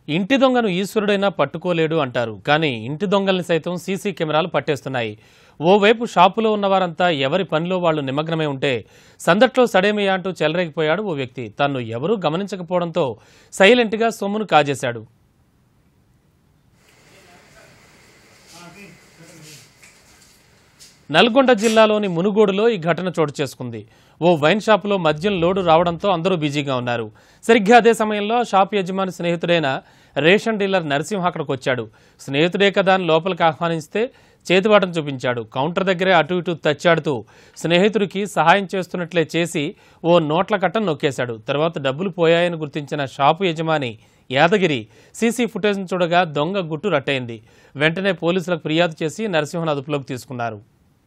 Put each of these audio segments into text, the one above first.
ఇంటి దొంగను ఈశ్వరుడైనా పట్టుకోలేడు అంటారు కానీ ఇంటి దొంగల్ని సైతం సీసీ కెమెరాలు పట్టేస్తున్నాయి ఓవైపు షాపులో ఉన్నవారంతా ఎవరి పనిలో వాళ్ళు నిమగ్నమై ఉంటే సందట్లో సడేమియా అంటూ చెలరేగిపోయాడు ఓ వ్యక్తి తన్ను ఎవరూ గమనించకపోవడంతో సైలెంట్గా సొమ్మును కాజేశాడు నల్గొండ జిల్లాలోని మునుగోడులో ఈ ఘటన చోటు చేసుకుంది ఓ వైన్ షాపులో మద్యం లోడు రావడంతో అందరూ బిజీగా ఉన్నారు సరిగ్గా అదే సమయంలో ఆ షాప్ యజమాని స్నేహితుడైన రేషన్ డీలర్ నరసింహ అక్కడికి వచ్చాడు స్నేహితుడే కదా అని లోపలికి ఆహ్వానిస్తే చేతివాటం చూపించాడు కౌంటర్ దగ్గరే అటు ఇటు తచ్చాడుతూ స్నేహితుడికి సహాయం చేస్తున్నట్లే చేసి ఓ నోట్ల కట్టను నొక్కేశాడు తర్వాత డబ్బులు పోయాయని గుర్తించిన షాపు యజమాని యాదగిరి సీసీ ఫుటేజ్ను చూడగా దొంగ గుట్టు రట్టయింది వెంటనే పోలీసులకు ఫిర్యాదు చేసి నరసింహను అదుపులోకి తీసుకున్నారు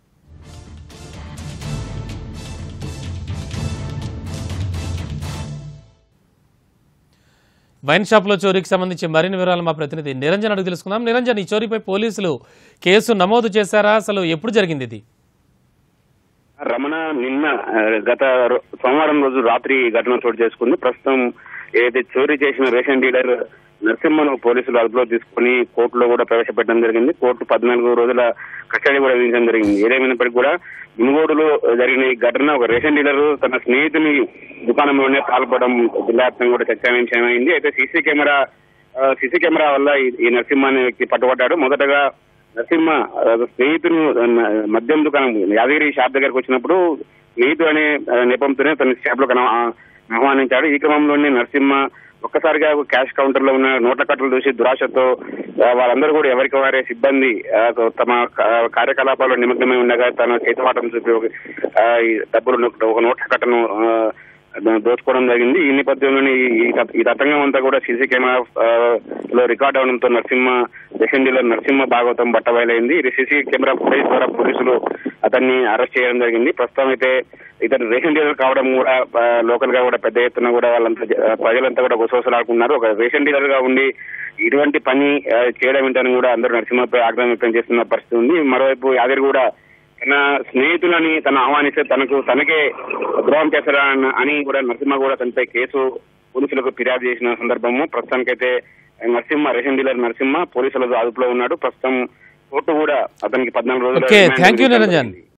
వైన్ షాప్లో చోరీకి సంబంధించి మరిన్ని వివరాలు మా ప్రతినిధి నిరంజన్ అడుగు తెలుసుకుందాం నిరంజన్ ఈ చోరీపై పోలీసులు కేసు నమోదు చేశారా అసలు ఎప్పుడు జరిగింది ఇది రమణ నిన్న ఆ, గత రో- సోమవారం రోజు రాత్రి ఈ ఘటన చోటు చేసుకుంది ప్రస్తుతం ఏదైతే చోరీ చేసిన రేషన్ డీలర్ నరసింహను పోలీసులు అదుపులో తీసుకుని కోర్టులో కూడా ప్రవేశపెట్టడం జరిగింది కోర్టు పద్నాలుగు రోజుల కస్టడీ కూడా విధించడం జరిగింది ఏదేమైనప్పటికీ కూడా మునుగోడులో జరిగిన ఈ ఘటన ఒక రేషన్ డీలర్ తన స్నేహితుని దుకాణంలోనే పాల్పడడం జిల్లా వ్యాప్తంగా కూడా చర్చాంశమైంది అయితే సీసీ కెమెరా ఆ, సీసీ కెమెరా వల్ల ఈ- ఈ నరసింహ అనే వ్యక్తి పట్టుబడ్డాడు మొదటగా నరసింహ ఆ, స్నేహితుడు ఆ, మద్యం దుకాణం యాదగిరి షాప్ దగ్గరకు వచ్చినప్పుడు స్నేహితుడు అనే ఆ, నెపంతోనే తన షాప్ లో ఆహ్వానించాడు ఈ క్రమంలోనే నరసింహ ఒక్కసారిగా క్యాష్ కౌంటర్ లో ఉన్న నోట్ల కట్టలు చూసి దురాశతో ఆ, వాళ్ళందరూ కూడా ఎవరికి వారే సిబ్బంది ఆ, తమ కా- కార్యకలాపాల్లో నిమగ్నమై ఉండగా తన చేతివాటం చూపి ఒక, ఆ, ఈ డబ్బులు నొక్- ఒక నోట్ల కట్టను ఆ, దో- దోచుకోవడం జరిగింది ఈ నేపథ్యంలోనే ఈ- ఈ తత- ఈ తతంగం అంతా కూడా సీసీ కెమెరా ఆ, లో రికార్డ్ అవడంతో నరసింహ రేషన్ డీలర్ నరసింహ భాగవతం బట్టబయలైంది ఇది సీసీ కెమెరా ఫుటేజ్ ద్వారా పోలీసులు అతన్ని అరెస్ట్ చేయడం జరిగింది ప్రస్తుతం అయితే ఇతను రేషన్ డీలర్ కావడం కూడా ఆ, లోకల్ గా కూడా పెద్ద ఎత్తున కూడా వాళ్ళంతా జ- ఆ, ప్రజలంతా కూడా గుసగుసలాడుకున్నారు ఒక రేషన్ డీలర్ గా ఉండి ఇటువంటి పని ఆ, చేయడం ఏంటని కూడా అందరూ నరసింహపై ఆగ్రహం వ్యక్తం చేస్తున్న పరిస్థితి ఉంది మరోవైపు యాదగిరి కూడా తన స్నేహితులని తను ఆహ్వానిస్తే తనకు తనకే ద్రోహం చేస్తారా అన్న- అని కూడా నరసింహ కూడా తనపై కేసు పోలీసులకు ఫిర్యాదు చేసిన సందర్భము ప్రస్తుతానికైతే నరసింహ రేషన్ డీలర్ నరసింహ పోలీసుల అదుపులో ఉన్నాడు ప్రస్తుతం కోర్టు కూడా అతనికి పద్నాలుగు రోజుల ఓకే రిమాండ్ థ్యాంక్ యూ విధించడం నిరంజన్ జరిగింది.